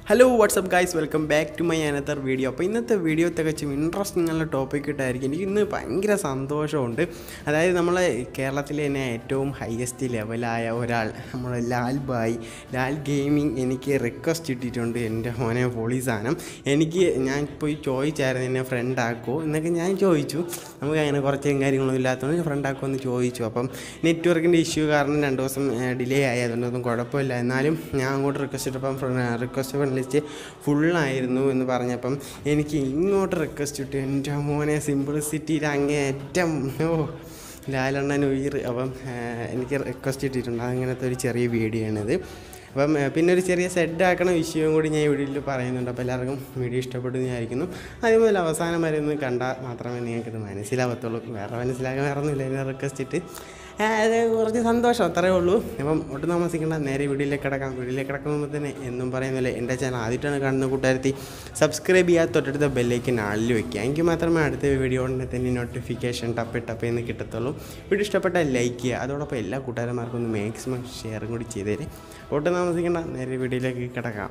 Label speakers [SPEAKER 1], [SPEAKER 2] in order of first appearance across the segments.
[SPEAKER 1] hello what's up guys welcome back to my another video അപ്പോൾ ഇന്നത്തെ video തികച്ചും interesting ഉള്ള ടോപ്പിക് ഇട്ടായിരിക്കും എനിക്ക് ഇന്ന് ഭയങ്കര സന്തോഷമുണ്ട് അതായത് നമ്മളെ കേരളത്തിലെ തന്നെ ഏറ്റവും ഹയസ്റ്റ് ലെവലായ ഒരാൾ നമ്മുടെ ലാൽ ബായ് ലാൽ ഗെയിമിംഗ് എനിക്ക് റിക്വസ്റ്റ് ഇട്ടിട്ടുണ്ട് എൻ്റെ മോനെ പൊളി സാധനം എനിക്ക് ഞാൻ പോയി ചോദിച്ചായിരുന്നു എന്നെ ഫ്രണ്ട് ആക്കുമോ എന്നൊക്കെ ഞാൻ ചോദിച്ചു നമുക്ക് അങ്ങനെ കുറച്ച് കാര്യങ്ങളൊന്നും ഇല്ലാത്തതുകൊണ്ട് ഫ്രണ്ട് ആക്കുമോ എന്ന് ചോദിച്ചു അപ്പം നെറ്റ്വർക്കിൻ്റെ ഇഷ്യൂ കാരണം രണ്ട് ദിവസം ഡിലേ ആയി അതുകൊണ്ടൊന്നും കുഴപ്പമില്ല എന്നാലും ഞാൻ അങ്ങോട്ട് റിക്വസ്റ്റ് ഇട്ടപ്പം റിക്വസ്റ്റ് ഫ്രണ്ട് ലിസ്റ്റ് ഫുള്ളായിരുന്നു എന്ന് പറഞ്ഞപ്പം എനിക്ക് ഇങ്ങോട്ട് റിക്വസ്റ്റ് ഇട്ടു എൻ്റെ മോനെ സിംപ്ലിസിറ്റിയിൽ അങ്ങേറ്റം ഓ ലാലെണ്ണൻ ഉയർ അപ്പം ആ, എനിക്ക് റിക്വസ്റ്റ് ഇട്ടിട്ടുണ്ട് അങ്ങനത്തെ ഒരു ചെറിയ വീഡിയോ ആണിത് അപ്പം ആ, പിന്നെ ഒരു ചെറിയ സെഡ് ആക്കണ വിഷയവും കൂടി ഞാൻ ഈ വീഡിയോയിൽ പറയുന്നുണ്ട് അപ്പോൾ എല്ലാവർക്കും വീഡിയോ ഇഷ്ടപ്പെട്ടു എന്ന് വിചാരിക്കുന്നു ആദ്യം മുതൽ അവസാനം വരെ ഒന്ന് കണ്ടാൽ മാത്രമേ നിങ്ങൾക്കിത് മനസ്സിലാവത്തുള്ളൂ വേറെ മനസ്സിലാക്കാൻ വേറെ ഒന്നുമില്ല ഇതിനെ റിക്വസ്റ്റ് ഇട്ട് ആ, അത് കുറച്ച് സന്തോഷം അത്രേ ഉള്ളൂ അപ്പം ഒട്ടും താമസിക്കേണ്ട നേരെ വീഡിയോയിലേക്ക് കിടക്കാം വീഡിയോയിലേക്ക് കിടക്കുമ്പോൾ തന്നെ എന്നും പറയുന്നില്ല എൻ്റെ ചാനൽ ആദ്യമായിട്ടാണ് കാണുന്ന കൂട്ടുകാരത്തി സബ്സ്ക്രൈബ് ചെയ്യാത്ത തൊട്ടടുത്ത ബെല്ലേക്ക് നാളിൽ വെക്കുക എങ്കിൽ മാത്രമേ അടുത്ത വീഡിയോ ഉടനെ തന്നെ നോട്ടിഫിക്കേഷൻ ടപ്പ് ടപ്പ് എന്ന് കിട്ടത്തുള്ളൂ വീഡിയോ ഇഷ്ടപ്പെട്ടാൽ ലൈക്ക് ചെയ്യുക അതോടൊപ്പം എല്ലാ കൂട്ടുകാരന്മാർക്കും ഒന്ന് മാക്സിമം ഷെയറും കൂടി ചെയ്തേരെ ഒട്ടും താമസിക്കേണ്ട നേരെ വീഡിയോയിലേക്ക് കിടക്കാം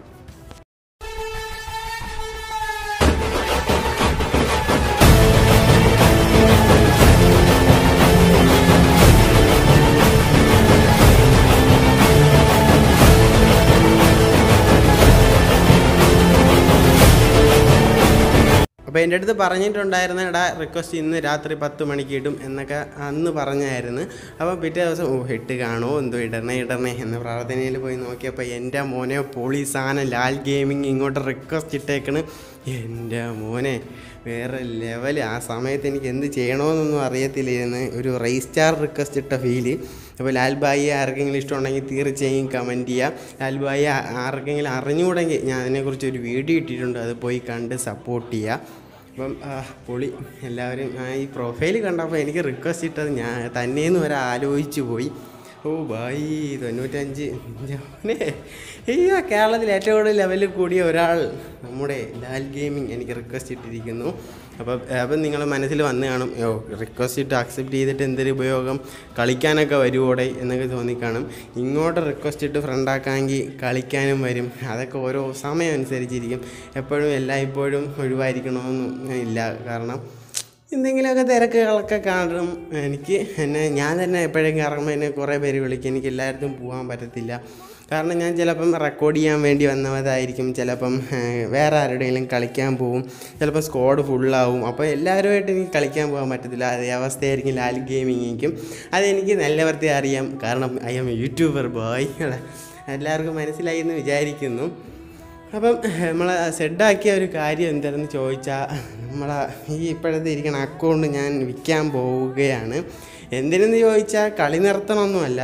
[SPEAKER 1] അപ്പോൾ എൻ്റെ അടുത്ത് പറഞ്ഞിട്ടുണ്ടായിരുന്ന എടാ റിക്വസ്റ്റ് ഇന്ന് രാത്രി പത്ത് മണിക്ക് ഇടും എന്നൊക്കെ അന്ന് പറഞ്ഞായിരുന്നു അപ്പോൾ പിറ്റേ ദിവസം ഓ ഇട്ട് കാണുമോ എന്തോ ഇടണേ ഇടണേ എന്ന പ്രാർത്ഥനയിൽ പോയി നോക്കിയപ്പോൾ എൻ്റെ മോനെ പൊളി സാധനം ലാൽ ഗെയിമിങ് ഇങ്ങോട്ട് റിക്വസ്റ്റ് ഇട്ടേക്കണ് എൻ്റെ മോനെ വേറെ ലെവൽ ആ സമയത്ത് എനിക്ക് എന്ത് ചെയ്യണമെന്നൊന്നും അറിയത്തില്ലായിരുന്നു ഒരു റേസ് സ്റ്റാർ റിക്വസ്റ്റ് ഇട്ട ഫീല് അപ്പോൾ ലാൽ ബായി ആർക്കെങ്കിലും ഇഷ്ടമുണ്ടെങ്കിൽ തീർച്ചയായും കമൻറ്റ് ചെയ്യുക ലാൽ ബായി ആർക്കെങ്കിലും അറിഞ്ഞുകൂടെങ്കിൽ ഞാൻ അതിനെക്കുറിച്ച് ഒരു വീഡിയോ ഇട്ടിട്ടുണ്ട് അത് പോയി കണ്ട് സപ്പോർട്ട് ചെയ്യുക അപ്പം ആ, പൊളി എല്ലാവരും ആ, ഈ പ്രൊഫൈൽ കണ്ടപ്പോൾ എനിക്ക് റിക്വസ്റ്റ് ഇട്ടത് ഞാൻ തന്നെയെന്ന് വരെ ആലോചിച്ച് പോയി ഓ ബായി തൊണ്ണൂറ്റഞ്ച് മോനെ അയ്യോ കേരളത്തിൽ ഏറ്റവും കൂടുതൽ ലെവലിൽ കൂടിയ ഒരാൾ നമ്മുടെ ലാൽ ഗെയിമിംഗ് എനിക്ക് റിക്വസ്റ്റ് ഇട്ടിരിക്കുന്നു അപ്പം അപ്പം നിങ്ങൾ മനസ്സിൽ വന്ന് കാണും ഓ റിക്വസ്റ്റ് ഇട്ട് അക്സെപ്റ്റ് ചെയ്തിട്ട് എന്തൊരു ഉപയോഗം കളിക്കാനൊക്കെ വരുവോടെ എന്നൊക്കെ തോന്നിക്കാണും ഇങ്ങോട്ട് റിക്വസ്റ്റ് ഇട്ട് ഫ്രണ്ടാക്കാമെങ്കിൽ കളിക്കാനും വരും അതൊക്കെ ഓരോ സമയം അനുസരിച്ചിരിക്കും എപ്പോഴും എല്ലായ്പ്പോഴും ഒഴിവായിരിക്കണമെന്നും ഇല്ല കാരണം എന്തെങ്കിലുമൊക്കെ തിരക്കുകളൊക്കെ കാണും എനിക്ക് എന്നെ ഞാൻ തന്നെ എപ്പോഴെങ്കിലും ഇറങ്ങുമ്പോൾ എന്നെ കുറേ പേര് വിളിക്കും എനിക്ക് എല്ലായിടത്തും പോകാൻ പറ്റത്തില്ല കാരണം ഞാൻ ചിലപ്പം റെക്കോർഡ് ചെയ്യാൻ വേണ്ടി വന്നതായിരിക്കും ചിലപ്പം ഏഹ്, വേറെ ആരുടെയെങ്കിലും കളിക്കാൻ പോവും ചിലപ്പോൾ സ്ക്വാഡ് ഫുള്ളാവും അപ്പോൾ എല്ലാവരുമായിട്ട് എനിക്ക് കളിക്കാൻ പോകാൻ പറ്റത്തില്ല അതേ അവസ്ഥയായിരിക്കും ലാൽ ഗെയിമിങ്ങിക്കും അതെനിക്ക് നല്ല വൃത്തി അറിയാം കാരണം ഐ എം യൂട്യൂബർ ബോയ് എല്ലാവർക്കും മനസ്സിലായി എന്ന് വിചാരിക്കുന്നു അപ്പം നമ്മൾ സെഡാക്കിയ ഒരു കാര്യം എന്താണെന്ന് ചോദിച്ചാൽ നമ്മളെ ഈ ഇപ്പോഴത്തെ ഇരിക്കുന്ന അക്കൗണ്ട് ഞാൻ വിൽക്കാൻ പോവുകയാണ് എന്തിനെന്ന് ചോദിച്ചാൽ കളി നിർത്തണമൊന്നുമല്ല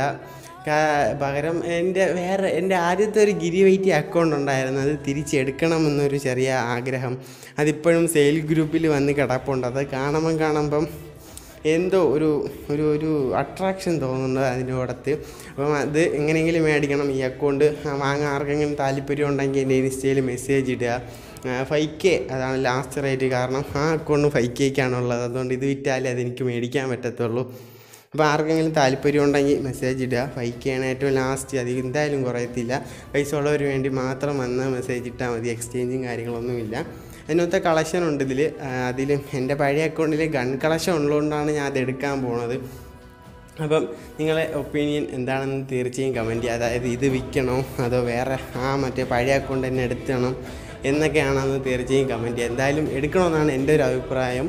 [SPEAKER 1] കാ- പകരം എൻ്റെ വേറെ എൻ്റെ ആദ്യത്തെ ഒരു ഗിരി വൈറ്റി അക്കൗണ്ട് ഉണ്ടായിരുന്നു അത് തിരിച്ചെടുക്കണമെന്നൊരു ചെറിയ ആഗ്രഹം അതിപ്പോഴും സെയിൽ ഗ്രൂപ്പിൽ വന്ന് കിടപ്പുണ്ട് അത് കാണുമ്പം കാണുമ്പം എന്തോ ഒരു ഒരു ഒരു അട്രാക്ഷൻ തോന്നുന്നുണ്ട് അതിനോടത്ത് അപ്പം അത് എങ്ങനെയെങ്കിലും മേടിക്കണം ഈ അക്കൗണ്ട് വാങ്ങാൻ ആർക്കെങ്കിലും താല്പര്യം ഉണ്ടെങ്കിൽ എൻ്റെ ഇൻസ്റ്റയിൽ മെസ്സേജ് ഇടുക ഫൈവ് കെ അതാണ് ലാസ്റ്റ് റേറ്റ് കാരണം ആ അക്കൗണ്ട് ഫൈവ് കെക്കാണുള്ളത് അതുകൊണ്ട് ഇത് വിറ്റാലേ അതെനിക്ക് മേടിക്കാൻ പറ്റത്തുള്ളൂ അപ്പോൾ ആർക്കെങ്കിലും താല്പര്യം ഉണ്ടെങ്കിൽ മെസ്സേജ് ഇടുക ഫൈവ് കെ ആണ് ഏറ്റവും ലാസ്റ്റ് അത് എന്തായാലും കുറയത്തില്ല പൈസ ഉള്ളവർ വേണ്ടി മാത്രം വന്ന് മെസ്സേജ് ഇട്ടാൽ മതി എക്സ്ചേഞ്ചും കാര്യങ്ങളൊന്നുമില്ല അതിനകത്തെ കളക്ഷൻ ഉണ്ട് ഇതിൽ അതിൽ എൻ്റെ പഴയ അക്കൗണ്ടിൽ ഗൺ കളക്ഷൻ ഉള്ളതുകൊണ്ടാണ് ഞാൻ അത് എടുക്കാൻ പോണത് അപ്പം നിങ്ങളെ ഒപ്പീനിയൻ എന്താണെന്ന് തീർച്ചയായും കമൻറ്റ് ചെയ്യുക അതായത് ഇത് വിൽക്കണോ അതോ വേറെ ആ മറ്റേ പഴയ അക്കൗണ്ട് തന്നെ എടുക്കണം എന്നൊക്കെയാണെന്ന് തീർച്ചയായും കമൻറ്റ് ചെയ്യുക എന്തായാലും എടുക്കണമെന്നാണ് എൻ്റെ ഒരു അഭിപ്രായം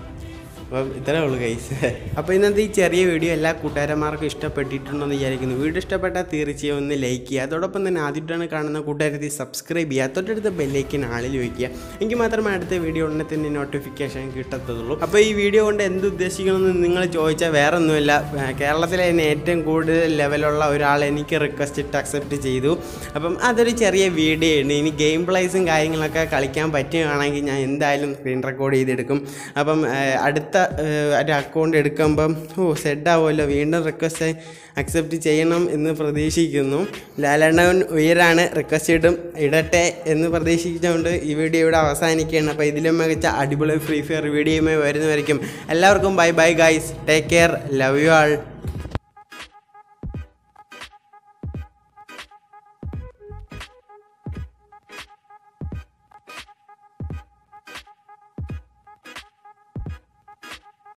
[SPEAKER 1] അപ്പം ഇത്രേ ഉള്ളൂ കൈസ് അപ്പോൾ ഇന്നത്തെ ഈ ചെറിയ വീഡിയോ എല്ലാ കൂട്ടുകാരന്മാർക്കും ഇഷ്ടപ്പെട്ടിട്ടുണ്ടെന്ന് വിചാരിക്കുന്നു വീഡിയോ ഇഷ്ടപ്പെട്ടാൽ തീർച്ചയായും ഒന്ന് ലൈക്ക് ചെയ്യുക അതോടൊപ്പം തന്നെ ആദ്യമായിട്ടാണ് കാണുന്ന കൂട്ടുകാരത്തി സബ്സ്ക്രൈബ് ചെയ്യുക തൊട്ടടുത്ത ബെല്ലേക്ക് നാളിൽ വയ്ക്കുക എങ്കിൽ മാത്രമേ അടുത്ത വീഡിയോ ഉടനെ തന്നെ നോട്ടിഫിക്കേഷൻ കിട്ടത്തുള്ളൂ അപ്പോൾ ഈ വീഡിയോ കൊണ്ട് എന്ത് ഉദ്ദേശിക്കണമെന്ന് നിങ്ങൾ ചോദിച്ചാൽ വേറെ ഒന്നുമില്ല ഏഹ് കേരളത്തിലെ തന്നെ ഏറ്റവും കൂടുതൽ ലെവലുള്ള ഒരാൾ എനിക്ക് റിക്വസ്റ്റ് ഇട്ട് അക്സെപ്റ്റ് ചെയ്തു അപ്പം അതൊരു ചെറിയ വീഡിയോ ഉണ്ട് ഇനി ഗെയിം പ്ലേസും കാര്യങ്ങളൊക്കെ കളിക്കാൻ പറ്റുകയാണെങ്കിൽ ഞാൻ എന്തായാലും സ്ക്രീൻ റെക്കോർഡ് ചെയ്തെടുക്കും അപ്പം ഏഹ് അടുത്ത ഏഹ് ഒരു അക്കൗണ്ട് എടുക്കുമ്പം ഓ സെഡാവുമല്ലോ വീണ്ടും റിക്വസ്റ്റ് അക്സെപ്റ്റ് ചെയ്യണം എന്ന് പ്രതീക്ഷിക്കുന്നു ലാലണ്ണവൻ ഉയരാണ് റിക്വസ്റ്റ് ഇടും ഇടട്ടെ എന്ന് പ്രതീക്ഷിച്ചുകൊണ്ട് ഈ വീഡിയോ ഇവിടെ അവസാനിക്കുകയാണ് അപ്പോൾ ഇതിലും മികച്ച അടിപൊളി ഫ്രീ ഫയർ വീഡിയോയുമായി വരുന്നവരേക്കും എല്ലാവർക്കും bye bye guys take care love you all